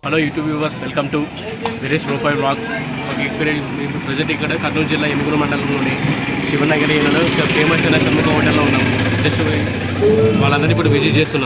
Hello YouTube viewers welcome to Veeresh profile blogs okay ఇక్కడ మేము present ఇక్కడ కర్నూలు జిల్లా ఎనుగురు మండలంలోని శివనగరి ఏరియాలో ఫేమస్ అయిన షణ్ముఖ హోటల్లో ఉన్నాం జస్ట్ వాళ్ళందరినీ ఇప్పుడు విజిట్ చేస్తున్నాం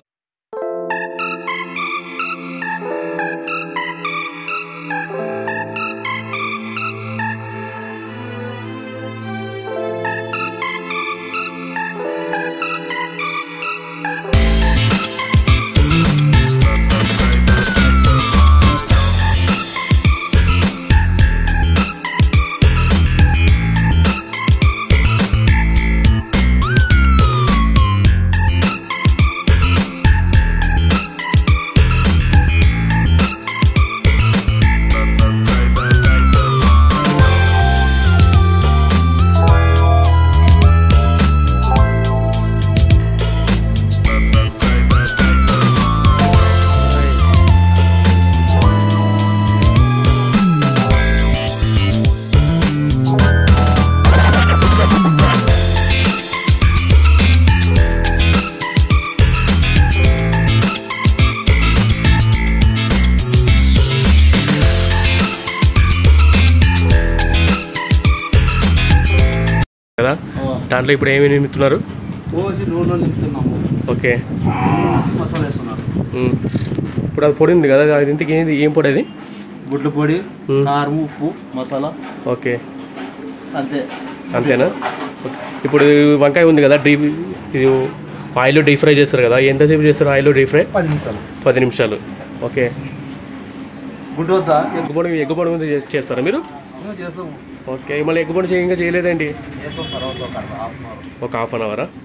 కదా దాంట్లో ఇప్పుడు ఏమి నింపుతున్నారు పోసి నూనెలో నింపుతున్నాము ఓకే మసాలా వేస్తున్నారు ఉమ్. ఇప్పుడు అది పొడి ఉంది కదా అది ఇంతకి ఏంది ఏం పొడి అది గుడ్ల పొడి ఉమ్. కారం ఉప్పు మసాలా ఓకే అంతే అంతేనా ఓకే. ఇప్పుడు వంకాయ ఉంది కదా డీప్ ఇది ఆయిల్లో డీప్ ఫ్రై చేస్తారు కదా ఎంతసేపు చేస్తారు ఆయిల్లో డీప్ ఫ్రై పది నిమిషాలు పది నిమిషాలు ఓకే గుడ్డు వద్దా ఎగ్గుబడి ఎగ్గుబడి ముందు చేస్- చేస్తారా మీరు ఎక్కువ చేస్తాము ఓకే మళ్ళీ ఎగ్గుబడి చేయ ఇంకా చేయలేదండి చేస్తాం తర్వాత ఒక అర్ధ హాఫ్ అన్ అవర్ ఒక హాఫ్ అన్ అవరా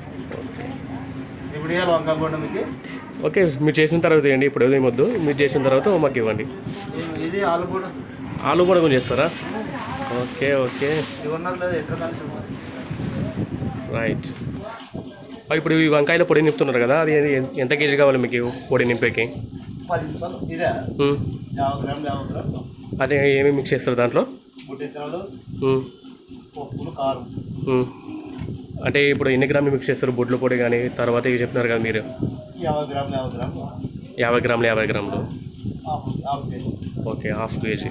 ఇప్పుడు వేయాలి వంకాయ బొండ మీకు ఓకే మీరు చేసిన తర్వాత ఇవ్వండి ఇప్పుడు ఏదేం వద్దు మీరు చేసిన తర్వాత మాకు ఇవ్వండి ఇది- ఇది ఆలు కూడా ఆలు కూడా కొంచెం చేస్తారా ఓకే ఓకే ఇవన్నారు లేదా ఎట్లా కలిసి ఉంటుంది రైట్ ఇప్పుడు ఈ వంకాయల పొడి నింపుతున్నారు కదా అది ఎ- ఎంత కేజీ కావాలి మీకు పొడి నింపేకి పది నిమిషాలు ఇదే ఉమ్. యాభై గ్రాములు యాభై గ్రాములు అదే ఏమేమి మిక్స్ చేస్తారు దాంట్లో గుడ్డు ఇత్తనాలు ఉమ్. పప్పులు కారం ఉమ్. అంటే ఇప్పుడు ఎన్ని గ్రాములు మిక్స్ చేస్తారు బొడ్ల పొడి కానీ తర్వాత ఇవి చెప్తున్నారు కదా మీరు యాభై గ్రాములు యాభై గ్రాములు యాభై గ్రాములు యాభై గ్రాములు half half KG okay half KG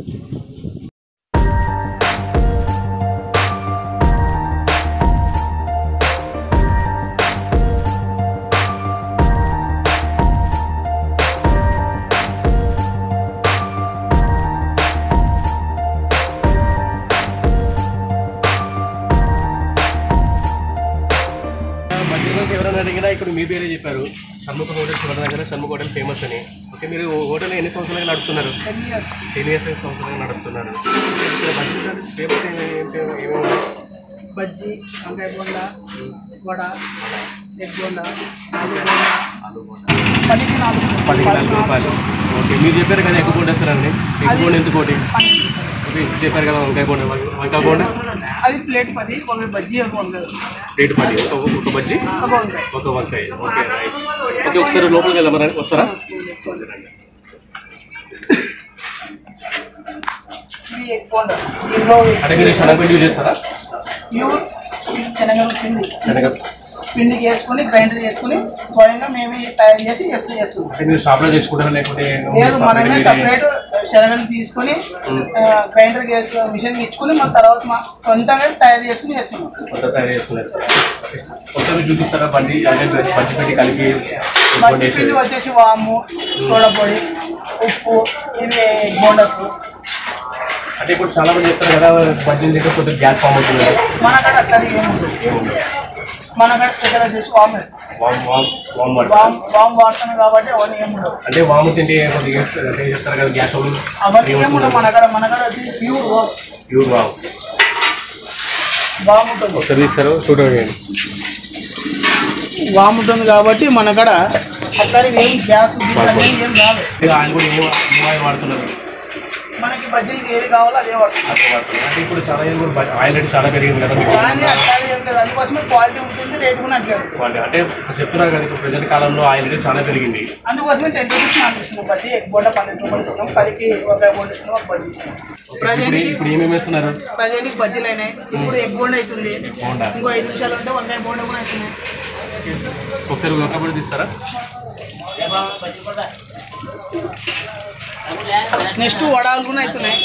మధ్యలోకి ఎవరైనా అడిగినా ఇక్కడ మీ పేరే చెప్పారు షణ్ముఖ హోటల్ శివన దగ్గర షణ్ముఖ హోటల్ ఫేమస్ అని ఓకే మీరు హోటల్ ఎన్ని సంవత్సరాలుగా నడుపుతున్నారు టెన్ ఇయర్స్ సంవత్సరాలుగా నడుపుతున్నారు ఇక్కడ మధ్యలో ఫేమస్ ఏంటి ఏమేమి ఉన్నాయి? బజ్జీ వంకాయ బోండా వడ ఎగ్ బోండా ఆలు ఆలు బోండా. బోండా పదికి నాలుగు పది నాలుగు రూపాయలు ఓకే మీరు చెప్పారు కదా ఎగ్ బోండా వేస్తారండి ఎగ్ బోండా ఎంత కోటి పన్నెండు. ఓకే చెప్పారు కదా వంకాయ బోండా వంకాయ బోండా అది ప్లేట్ పది ఒక బజ్జీ ఒక వంకాయ రేటు పది ఒక ఒక బజ్జీ ఒక వంకాయ ఒక వంకాయ ఓకే రైట్ ఓకే ఒకసారి లోపలికి వెళ్దామరా వస్తారా ఇది ఎగ్ బోండా దీనిలో అంటే మీరు శనగపిండి యూజ్ చేస్తారా ప్యూర్ శనగలు పిండి శనగ పిండికి వేసుకొని గ్రైండర్ చేసుకొని స్వయంగా మేమే తయారు చేసి ఎస్ చేస్తున్నాం అంటే మీరు షాప్లో తెచ్చుకుంటారా లేకపోతే లేదు మనమే సపరేట్ శనగలు తీసుకొని గ్రైండర్ వేసి మిషన్ ఇచ్చుకొని మన తర్వాత మా సొంతంగా తయారు చేసుకుని వేస్తున్నాం కొత్త తయారు చేసుకున్నారు సార్ ఒకసారి చూపిస్తారా బండి అంటే బండి పెట్టి కలిపి మంచి పిండి వచ్చేసి వాము సోడా పొడి ఉప్పు ఇవి బోండస్ అంటే ఇప్పుడు చాలా మంది చెప్తారు కదా బండి దగ్గర కొద్దిగా గ్యాస్ ఫామ్ అవుతుంది మన కాడ అట్లా ఏముంటుంది మన కాడ స్పెషల్ వచ్చేసి వామ్ వేస్తాం. వామ్ వామ్ వామ్ వాటర్. వామ్ వామ్ వాడతాం కాబట్టి అవన్నీ ఏముండవు అంటే వాము తింటే కొద్దిగా అంటే చెప్తారు కదా గ్యాస్ అవుతుంది అవన్నీ ఏముండవు మన కాడ మన కాడ వచ్చి ప్యూర్ వామ్ ప్యూర్ వామ్ వామ్ ఉంటుంది ఒకసారి తీస్తారు చూడండి వామ్ ఉంటుంది కాబట్టి మన కాడ అట్లా ఏం గ్యాస్ గీస్ అనేవి ఏం రాదు ఆయన కూడా ఏం ఏం ఆయిల్ వాడుతున్నారు మనకి బజ్జీకి ఏది కావాలో అదే వాడుతుంది అదే వాడుతున్నారు అంటే ఇప్పుడు చాలా ఏం కూడా ఆయిల్ రేట్ చాలా పెరిగింది కదా మీకు. కానీ అట్లా ఏం లేదు అందుకోసమే క్వాలిటీ ఉంటుంది రేట్ కూడా అట్లే ఉంటుంది వాళ్ళు అంటే చెప్తున్నారు కదా ఇప్పుడు ప్రజెంట్ కాలంలో ఆయిల్ రేట్ చాలా పెరిగింది అందుకోసమే టెన్ రూపీస్ నాకు ఇస్తున్నాం బజ్జీ ఎగ్ బోండా పన్నెండు రూపాయలు ఇస్తున్నాం పదికి ఒక బోండా ఇస్తున్నాం ఒక బజ్జీ ఇస్తున్నాం ఇప్పుడు ప్రజెంట్కి ఇప్పుడు ఏమేమి వేస్తున్నారు ప్రజెంట్కి బజ్జీలు అయినాయి ఇప్పుడు ఎగ్ బోండా అవుతుంది బోండా ఇంకో ఐదు నిమిషాలు ఉంటే వంకాయ బోండా కూడా అవుతున్నాయి ఒకసారి ఒక పొడి తీస్తారా నెక్స్ట్ వడాలు కూడా అవుతున్నాయి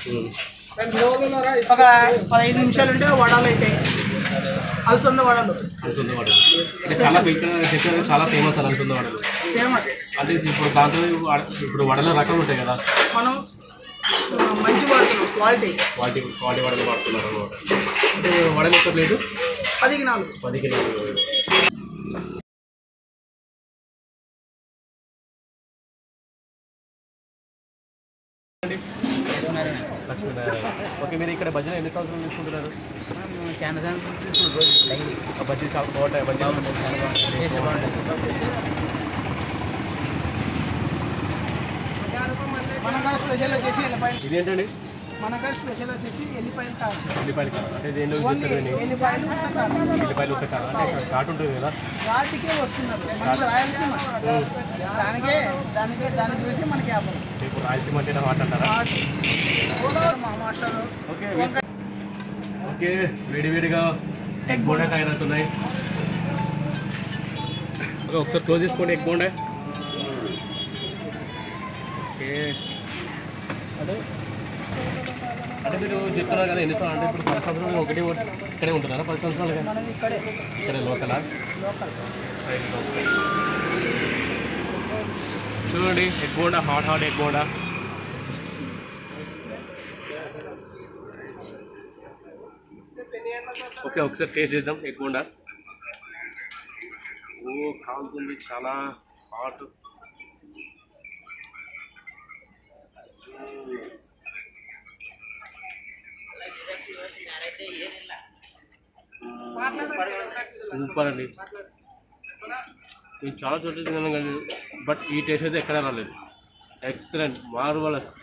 ఒక పదహైదు నిమిషాలు ఉంటే వడాలు అవుతాయి అలసంద వడలు అలసంద వడలు అంటే చాలా ఇక్కడ చెప్పారు చాలా ఫేమస్ అని అలసంద వడలు ఫేమస్ అంటే ఇప్పుడు దాంట్లో వడ- ఇప్పుడు వడల రకాలు ఉంటాయి కదా మనం ఆ, మంచి వాడుతున్నాం క్వాలిటీ వాటి వాటి వడలు వాడుతున్నారు అనమాట అంటే వడలు యొక్క ప్లేటు పదికి నాలుగు పది కిలోలు లక్ష్మీనారాయణ ఓకే మీరు ఇక్కడ బజ్జీలు ఎన్ని సంవత్సరాలు తీసుకుంటున్నారు ఆ బజ్జీ చాలా బాగుంటాయి బజ్జీ మన కాడ స్పెషల్ వచ్చేసి ఎల్లిపాయలు ఇది ఏంటండి మన కాడ స్పెషల్ వచ్చేసి ఎల్లిపాయలు కారం ఉల్లిపాయలు కాదు అంటే దేనిలో యూజ్ ఓన్లీ చేస్తారు దీన్ని ఎల్లిపాయలు ఉత్త కారం ఉల్లిపాయలు ఉత్త కాదు అంటే ఇక్కడ ఘాటు ఉంటుంది కదా వాటికే వస్తున్నారు మనకు రాయలసీమ దానికే దానికే దాని చూసి మనకి వ్యాపారం ఇప్పుడు రాయలసీమ అంటే హాట్ అంటారా మా మాస్టర్లు ఓకే వేసి- ఓకే వేడివేడిగా ఎగ్ బోండా తయారవుతున్నాయి ఓకే ఒకసారి క్లోజ్ చేసుకోండి ఎగ్ బోండా ఓకే అదే అంటే మీరు చెప్తున్నారు కదా ఎన్ని సంవత్సరాలు అంటే ఇప్పుడు పది సంవత్సరాలు ఒకటి ఇక్కడే ఉంటున్నారా పది సంవత్సరాలుగా మనది ఇక్కడే ఇక్కడే లోకలా లోకల్ చూడండి egg bonda hot hot egg bonda okay ఒకసారి టేస్ట్ చేద్దాం ఎగ్ బోండా ఓ కాలుతుంది చాలా హాట్ సూపర్ అండి నేను చాలా చోట్ల తిన్నాను కానీ బట్ ఈ టేస్ట్ అయితే ఎక్కడా రాలేదు ఎక్సలెంట్ మార్వలస్